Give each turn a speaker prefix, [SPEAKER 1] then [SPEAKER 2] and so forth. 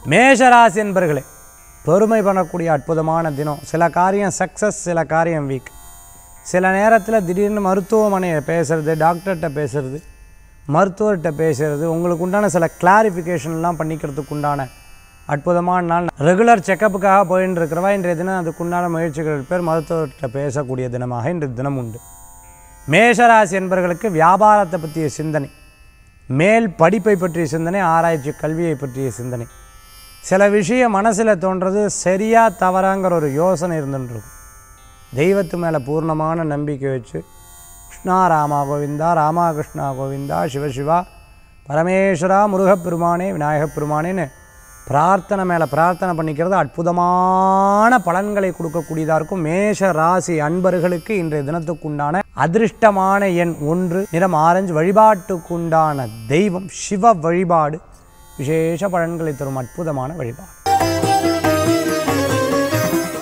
[SPEAKER 1] மேஷராசி என்பர்களே பெருமை பண்ணக்கூடிய அற்புதமான தினம் சில காரியம் சக்ஸஸ் சில காரியம் வீக் சில நேரத்தில் திடீர்னு மருத்துவமனையை பேசுறது டாக்டர்கிட்ட பேசுறது மருத்துவர்கிட்ட பேசுறது உங்களுக்கு உண்டான சில கிளாரிஃபிகேஷன்லாம் பண்ணிக்கிறதுக்கு உண்டான அற்புதமான நாள் ரெகுலர் செக்கப்புக்காக போயின்னு இருக்கிறவா இன்றைய தினம் அதுக்குண்டான முயற்சிகள் பேர் மருத்துவர்கிட்ட பேசக்கூடிய தினமாக இன்றைய தினம் உண்டு மேஷராசி என்பவர்களுக்கு வியாபாரத்தை பற்றிய சிந்தனை மேல் படிப்பை பற்றிய சிந்தனை ஆராய்ச்சி கல்வியை பற்றிய சிந்தனை சில விஷயம் மனசில் தோன்றது சரியா தவறாங்கிற ஒரு யோசனை இருந்துருக்கும் தெய்வத்து மேலே பூர்ணமான நம்பிக்கை வச்சு கிருஷ்ணா ராமா கோவிந்தா ராமா கிருஷ்ணா கோவிந்தா சிவசிவா பரமேஸ்வரா முருகப்பெருமானே விநாயகப் பெருமானேன்னு பிரார்த்தனை மேலே பிரார்த்தனை பண்ணிக்கிறது அற்புதமான பலன்களை கொடுக்கக்கூடியதாக இருக்கும் மேஷ ராசி அன்பர்களுக்கு இன்றைய தினத்துக்குண்டான அதிர்ஷ்டமான எண் ஒன்று நிறம் ஆரஞ்சு வழிபாட்டுக்குண்டான தெய்வம் சிவ வழிபாடு விசேஷ பலன்களை தரும் அற்புதமான வழிபாடு